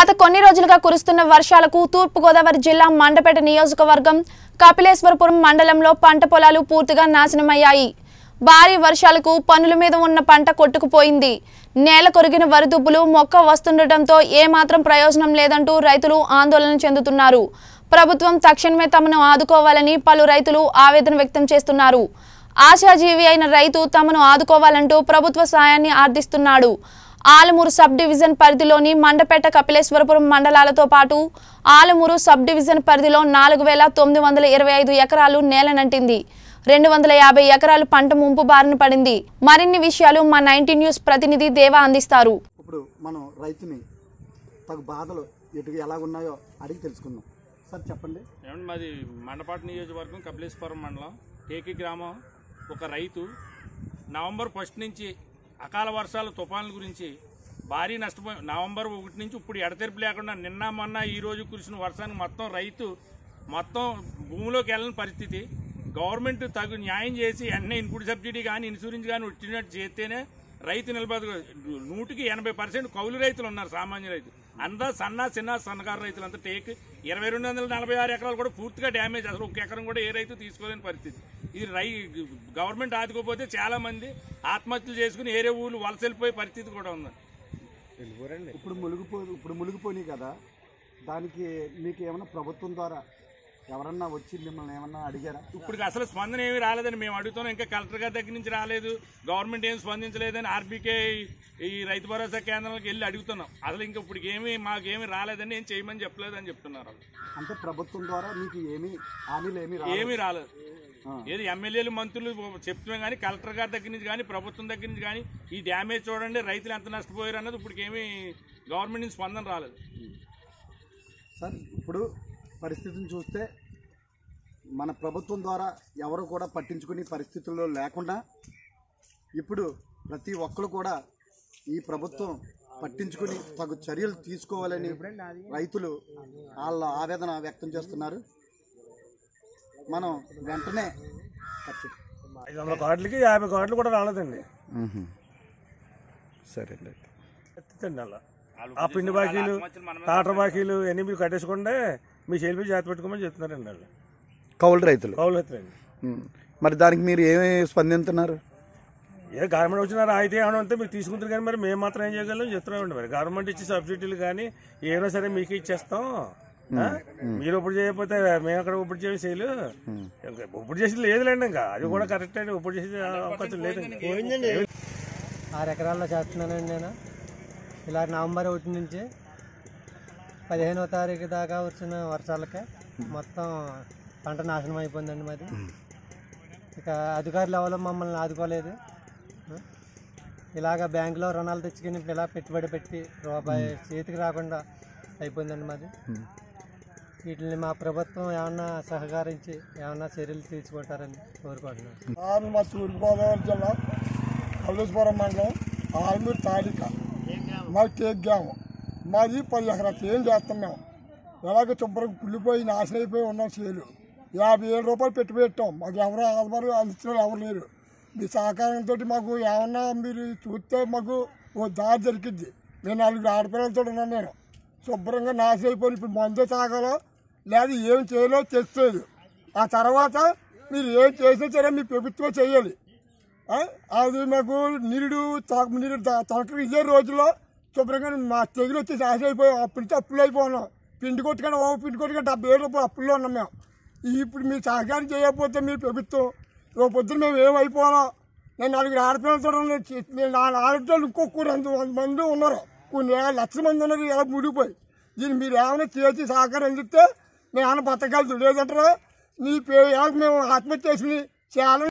గత కొన్ని రోజులుగా కురుస్తున్న వర్షాలకు తూర్పుగోదావరి జిల్లా మండపేట నియోజకవర్గం కపిలేశ్వరపురం మండలంలో పంట పొలాలు పూర్తిగా నాశనమయ్యాయి భారీ వర్షాలకు పనుల మీద ఉన్న పంట కొట్టుకుపోయింది నేల కొరిగిన వరిదుబ్బులు మొక్క వస్తుండటంతో ఏమాత్రం ప్రయోజనం లేదంటూ రైతులు ఆందోళన చెందుతున్నారు ప్రభుత్వం తక్షణమే తమను ఆదుకోవాలని పలు రైతులు ఆవేదన వ్యక్తం చేస్తున్నారు ఆశాజీవి అయిన రైతు తమను ఆదుకోవాలంటూ ప్రభుత్వ సాయాన్ని ఆర్థిస్తున్నాడు ఆలమూరు సబ్ డివిజన్ పరిధిలోని మండపేట కపిలేశ్వరపురం మండలాలతో పాటు ఆలమూరు సబ్ డివిజన్ పరిధిలో నాలుగు వేల తొమ్మిది వందల ఇరవై ఐదు ఎకరాలు నేలనంటింది రెండు వందల యాభై ఎకరాలు పంట ముంపు బారిన పడింది మరిన్ని విషయాలు మా నైన్టీ న్యూస్ ప్రతినిధి దేవా అందిస్తారు ఇప్పుడు మనం రైతుని తగు బాధలు ఎటు ఎలా ఉన్నాయో అడిగి తెలుసుకుందాం సార్ చెప్పండి ఏమంటే మాది మండపాటి నియోజకవర్గం కపిలేశ్వరం మండలం కేకి గ్రామం ఒక రైతు నవంబర్ ఫస్ట్ నుంచి అకాల వర్షాల తుఫాన్ల గురించి భారీ నష్టపోయి నవంబర్ ఒకటి నుంచి ఇప్పుడు ఎడతెరిపి లేకుండా నిన్న మొన్న ఈ రోజు కురిసిన వర్షానికి మొత్తం రైతు మొత్తం భూమిలోకి వెళ్ళని పరిస్థితి గవర్నమెంట్ తగు న్యాయం చేసి వెంటనే ఇన్పుట్ సబ్సిడీ కానీ ఇన్సూరెన్స్ కానీ వచ్చినట్టు చేస్తేనే రైతు నిలబడ నూటికి ఎనభై పర్సెంట్ కౌలు రైతులు ఉన్నారు సామాన్య రైతు అంతా సన్న చిన్న సన్నకారు రైతులు అంతా టేక్ ఇరవై రెండు వందల నలభై ఆరు ఎకరాలు కూడా పూర్తిగా డ్యామేజ్ అసలు ఒక ఎకరం కూడా ఏ రైతు తీసుకోలేని పరిస్థితి ఇది రై గవర్నమెంట్ ఆదుకోపోతే చాలా మంది ఆత్మహత్యలు చేసుకుని ఏరే ఊళ్ళు వలస వెళ్ళిపోయే పరిస్థితి కూడా ఉంది ఇప్పుడు మునిగిపో ఇప్పుడు మునిగిపోయినాయి కదా దానికి మీకు ఏమైనా ప్రభుత్వం ద్వారా ఎవరన్నా వచ్చి మిమ్మల్ని ఏమన్నా అడిగారా ఇప్పుడు అసలు స్పందన ఏమీ రాలేదని మేము అడుగుతున్నాం ఇంకా కలెక్టర్ గారి దగ్గర నుంచి రాలేదు గవర్నమెంట్ ఏం స్పందించలేదని ఆర్బీకే ఈ రైతు భరోసా కేంద్రాలకు వెళ్ళి అడుగుతున్నాం అసలు ఇంకా ఇప్పుడు ఏమీ మాకేమీ రాలేదని ఏం చేయమని చెప్పలేదని చెప్తున్నారు వాళ్ళు. అంటే ప్రభుత్వం ద్వారా మీకు ఏమీ హామీలు ఏమీ రా ఏమీ రాలేదు ఆ. ఏది ఎమ్మెల్యేలు మంత్రులు చెప్తున్నాం కానీ కలెక్టర్ గారి దగ్గర నుంచి కానీ ప్రభుత్వం దగ్గర నుంచి కానీ ఈ డ్యామేజ్ చూడండి రైతులు ఎంత నష్టపోయారు అన్నది ఇప్పుడు ఏమీ గవర్నమెంట్ నుంచి స్పందన రాలేదు సార్ ఇప్పుడు పరిస్థితిని చూస్తే మన ప్రభుత్వం ద్వారా ఎవరు కూడా పట్టించుకునే పరిస్థితుల్లో లేకుండా ఇప్పుడు ప్రతి ఒక్కరు కూడా ఈ ప్రభుత్వం పట్టించుకుని తగు చర్యలు తీసుకోవాలని రైతులు వాళ్ళ ఆవేదన వ్యక్తం చేస్తున్నారు మనం వెంటనే ఖర్చు ఐదు వందల కార్డులకి యాభై కార్డులు కూడా రాలేదండి సరే ఎత్తుతండి అలా ఆ పిండి బాకీలు టాటర్ బాకీలు అన్ని మీరు కట్టేసుకుంటే మీ సెల్ఫీ జాతి పెట్టుకోమని చెప్తున్నారండి వాళ్ళు కౌలు రైతులు కౌలు ఎత్తండి మరి దానికి మీరు ఏమి స్పందిస్తున్నారు ఏ గవర్నమెంట్ వచ్చినారు అయితే ఏమైనా ఉంటే మీరు తీసుకుంటారు కానీ మరి మేము మాత్రం ఏం చేయగలం చెప్తున్నామండి మరి గవర్నమెంట్ ఇచ్చే సబ్సిడీలు కానీ ఏమైనా సరే మీకు ఇచ్చేస్తాం ఆ? మీరు ఇప్పుడు చేయకపోతే మేము అక్కడ ఇప్పుడు చేసి చేయలు ఇంకా ఇప్పుడు చేసేది లేదులేండి ఇంకా అది కూడా కరెక్ట్ అండి ఇప్పుడు చేసే అవకాశం లేదు ఆరు ఎకరాల్లో చేస్తున్నానండి నేను ఇలా నవంబర్ ఒకటి నుంచి పదిహేనవ తారీఖు దాకా వచ్చిన వర్షాలకే మొత్తం పంట నాశనం అయిపోయిందండి మాది ఇక అధికారులు ఎవరో మమ్మల్ని ఆదుకోలేదు ఇలాగ బ్యాంకులో రుణాలు తెచ్చుకుని ఇలా పెట్టుబడి పెట్టి రూపాయి చేతికి రాకుండా అయిపోయిందండి మాది వీటిని మా ప్రభుత్వం ఏమన్నా సహకరించి ఏమన్నా చర్యలు తీసుకుంటారని కోరుకుంటున్నాను ఆరు మా తూర్పుగోదావరి జిల్లా కల్లేశ్వరం మండలం ఆర్మూరు తాడిక మాది టేక్ గ్రామం మాది పది ఎకరాలు ఏం చేస్తాం మేము ఎలాగ శుభ్రం కుళ్ళిపోయి నాశనం అయిపోయి ఉన్నాం చేలు యాభై ఏడు రూపాయలు పెట్టి పెట్టాం మాకు ఎవరు ఆధారు అందించిన ఎవరు లేరు మీ సహకారంతో మాకు ఏమన్నా మీరు చూస్తే మాకు ఓ దారి దొరికిద్ది నేను నాలుగు ఆడపిల్లలతో ఉన్నాను నేను శుభ్రంగా నాశనం అయిపోయి ఇప్పుడు మందు తాగాలో లేదా ఏం చేయాలో తెస్తుంది ఆ తర్వాత మీరు ఏం చేసినా సరే మీ ప్రభుత్వం చేయాలి ఆ? అది మాకు నిరుడు తాకు నిరుడు తొలక ఇదే రోజుల్లో శుభ్రంగా మా తెగులు వచ్చి నాశనం అయిపోయాం అప్పటి నుంచి అప్పులు అయిపోయినాం పిండి కొట్టుకొని ఓ పిండి కొట్టుకొని డెబ్బై ఏడు రూపాయలు అప్పుల్లో ఉన్నాం మేము ఇప్పుడు మీరు సహకారం చేయకపోతే మీ ప్రభుత్వం రేపు పొద్దున మేము ఏమైపోవాలో నేను నలుగురు ఆడపిల్లలతో ఉన్నాను. చి- నేను నా ఆడపిల్లలు ఇంకొక రెండు వంద మంది ఉన్నారు కొన్ని వేల లక్షల మంది ఉన్నారు ఇలా ముడిపోయి దీన్ని మీరు ఏమైనా చేసి సహకారం అందిస్తే మేము ఏమైనా బతకగలుగుతాం లేదంటారా నీ పే మేము ఆత్మహత్య చేసి చాలా